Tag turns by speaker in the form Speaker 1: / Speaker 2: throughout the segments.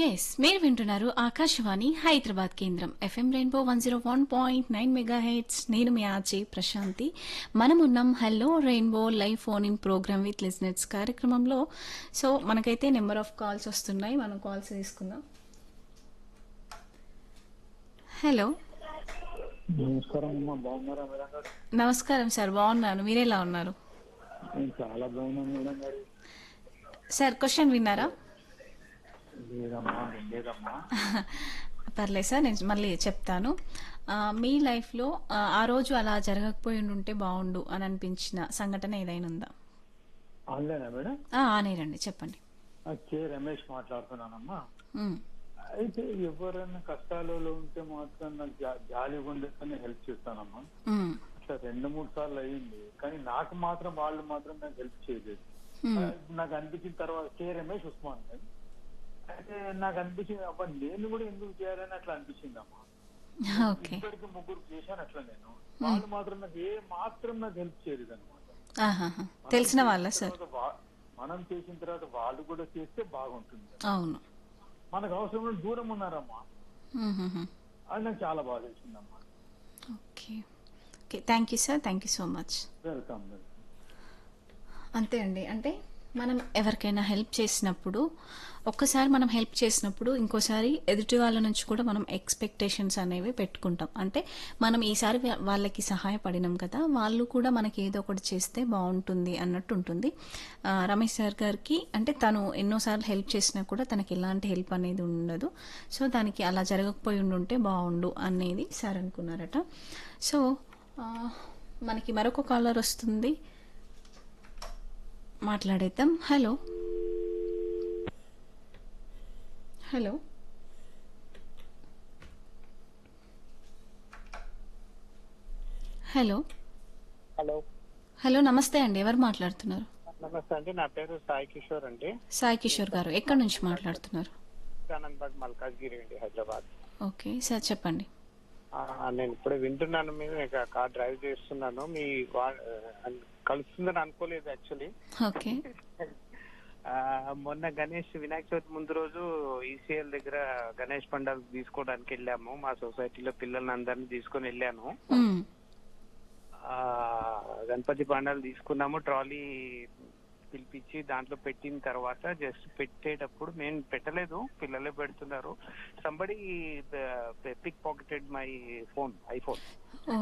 Speaker 1: Yes మీరు వింటున్నారు ఆకాశవాణి హైదరాబాద్ కేంద్రం FM rainbow one zero one point nine megahertz నేను మీ ఆర్జే ప్రశాంతి మనమున్నాం hello rainbow live phone in programme with listeners కార్యక్రమంలో సో మనకైతే నెంబర్ ఆఫ్ కాల్స్ వస్తున్నాయి మనం కాల్స్ తీసుకుందాం హలో
Speaker 2: నమస్కారం అమ్మా బాగున్నారా మేడం గారు
Speaker 1: నమస్కారం సార్ బాగున్నాను మీరెలా ఉన్నారు
Speaker 2: నేను చాలా బాగున్నాను మేడం గారు
Speaker 1: సార్ క్వశ్చన్ విన్నారా
Speaker 2: లేదమ్మా లేదమ్మా
Speaker 1: పర్లేదు సార్ నేను మళ్ళీ చెప్తాను ఆ, మీ లైఫ్లో ఆ, ఆ రోజు అలా జరగకపోయి ఉంటే బాగుండు అని అనిపించిన సంఘటన ఏదైనా ఉందా
Speaker 2: ఆన్లైనా మేడం
Speaker 1: ఆ, ఆనేరండి చెప్పండి
Speaker 2: ఆ, కే రమేష్ మాట్లాడుతున్నానమ్మా
Speaker 1: ఉమ్,
Speaker 2: అయితే ఎవరైనా కష్టాలలో ఉంటే మాత్రం నాకు జా- జాలి ఉండేదని హెల్ప్ చేస్తానమ్మా
Speaker 1: ఉమ్,
Speaker 2: అట్లా రెండు మూడు సార్లు అయ్యింది కానీ నాకు మాత్రం వాళ్ళు మాత్రం నాకు హెల్ప్ చేయలేదు
Speaker 1: ఉమ్,
Speaker 2: ఆ, నాకు అనిపించిన తర్వాత కే రమేష్ ఉస్మాన్ గారు. అయితే నాకు అనిపించింది అబ్బా నేను కూడా ఎందుకు చేయాలని అట్లా అనిపించింది అమ్మా
Speaker 1: ఓకే
Speaker 2: ఇప్పటికి ముగ్గురు చేశాను అట్లా నేను వాళ్ళు మాత్రం నాకు ఏ మాత్రం నాకు హెల్ప్ చేయలేదు అనమాట
Speaker 1: ఆహాహా. తెలిసిన వాళ్ళ సార్
Speaker 2: మనం చేసిన తర్వాత వాళ్ళు కూడా చేస్తే బాగుంటుంది
Speaker 1: అవును
Speaker 2: మనకు అవసరం ఉన్న దూరం ఉన్నారమ్మా
Speaker 1: ఉహుహు.
Speaker 2: అది నాకు చాలా బాగా తెలిసిందమ్మా
Speaker 1: okay okay thank you sir thank you so much
Speaker 2: welcome welcome
Speaker 1: అంతే అండి అంటే మనం ఎవరికైనా హెల్ప్ చేసినప్పుడు ఒక్కసారి మనం హెల్ప్ చేసినప్పుడు ఇంకోసారి ఎదుటి వాళ్ళ నుంచి కూడా మనం ఎక్స్పెక్టేషన్స్ అనేవి పెట్టుకుంటాం అంటే మనం ఈసారి వా- వాళ్ళకి సహాయపడినాం కదా వాళ్ళు కూడా మనకి ఏదో ఒకటి చేస్తే బాగుంటుంది అన్నట్టు ఉంటుంది ఆ, రమేష్ సార్ గారికి అంటే తను ఎన్నోసార్లు హెల్ప్ చేసినా కూడా తనకి ఎలాంటి హెల్ప్ అనేది ఉండదు సో దానికి అలా జరగకపోయి ఉండుంటే బాగుండు అనేది సార్ అనుకున్నారట సో ఆ, మనకి మరొక కాలర్ వస్తుంది మాట్లాడేద్దాం hello hello hello
Speaker 3: hello
Speaker 1: hello నమస్తే అండి ఎవరు మాట్లాడుతున్నారు
Speaker 3: నమస్తే అండి నా పేరు సాయి కిషోర్ అండి
Speaker 1: సాయి కిషోర్ గారు ఎక్కడి నుంచి మాట్లాడుతున్నారు
Speaker 3: ఆనందబాగ్ మల్కాజ్గిరి అండి హైదరాబాద్
Speaker 1: ఓకే సార్ చెప్పండి
Speaker 3: ఆ, నేను ఇప్పుడే వింటున్నాను మీరు నేను కార్ డ్రైవ్ చేస్తున్నాను మీ వా- ఆ, కలుస్తుందని అనుకోలేదు యాక్చువల్లీ
Speaker 1: ఓకే
Speaker 3: మొన్న గణేష్ వినాయక చవితి ముందు రోజు ఈసీఎల్ దగ్గర గణేష్ పండుగ తీసుకోవడానికి వెళ్ళాము మా సొసైటీలో పిల్లల్ని అందరినీ తీసుకొని వెళ్ళాను
Speaker 1: మ్మ్.
Speaker 3: ఆ గణపతి పండాలు తీసుకున్నాము ట్రాలీ పిలిపించి దాంట్లో పెట్టిన తర్వాత జస్ట్ పెట్టేటప్పుడు మేము పెట్టలేదు పిల్లలే పెడుతున్నారు somebody pickpocketed my phone iPhone
Speaker 1: ఓ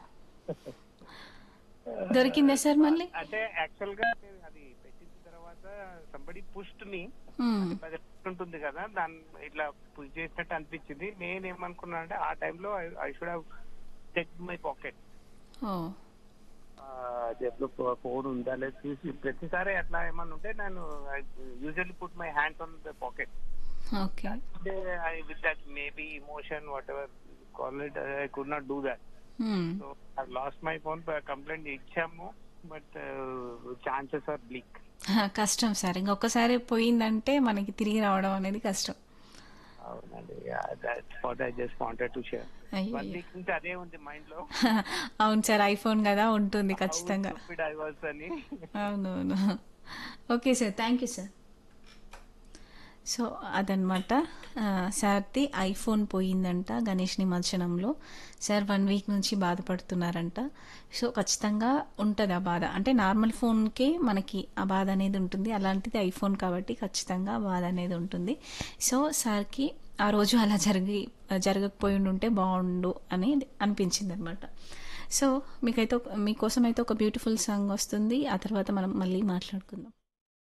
Speaker 1: దొరికిందా సార్ మళ్ళీ
Speaker 3: అంటే యాక్చువల్ గా నేను అది పెట్టిన తర్వాత సంబడి పుష్ట్ మీ
Speaker 1: మ్మ్.
Speaker 3: అది ఉంటుంది కదా దాన్ని ఇట్లా పుష్ చేసినట్టు అనిపించింది నేను ఏమనుకున్నాను అంటే ఆ టైంలో I should have check my pocket
Speaker 1: ఓ
Speaker 3: జేబులో ఫోన్ ఉందా లేదు చూసి ప్రతిసారి అట్లా ఏమన్నా ఉంటే నేను usually put my hands on the pocket
Speaker 1: okay
Speaker 3: అంటే I with that maybe emotion whatever call it I could not do that
Speaker 1: hmm.
Speaker 3: So I lost my phone complaint ఇచ్చాము బట్ ఛాన్సెస్ ఆర్ బ్లిక్
Speaker 1: కష్టం sir ఇంకొకసారి పోయిందంటే మనకి తిరిగి రావడం అనేది కష్టం
Speaker 3: అవునండి that's what I just wanted to share
Speaker 1: అయ్యో
Speaker 3: వన్ వీక్ నుంచి అదే ఉంది మైండ్ లో
Speaker 1: అవును సార్ ఐఫోన్ కదా ఉంటుంది ఖచ్చితంగా
Speaker 3: ఐ వాస్ అని
Speaker 1: అవునవును okay sir thank you sir so అదనమాట ఆ, సార్ది ఐఫోన్ పోయిందంట గణేష్ నిమజ్జనంలో సార్ వన్ వీక్ నుంచి బాధపడుతున్నారంట సో ఖచ్చితంగా ఉంటుంది ఆ బాధ అంటే నార్మల్ ఫోన్కే మనకి ఆ బాధ అనేది ఉంటుంది అలాంటిది ఐఫోన్ కాబట్టి ఖచ్చితంగా ఆ బాధ అనేది ఉంటుంది సో సార్కి ఆ రోజు అలా జరిగి జరగకపోయి ఉంటే బాగుండు అని అనిపించింది అనమాట సో మీకైతే ఒక- మీకోసం అయితే ఒక బ్యూటిఫుల్ సాంగ్ వస్తుంది ఆ తర్వాత మనం మళ్ళీ మాట్లాడుకుందాం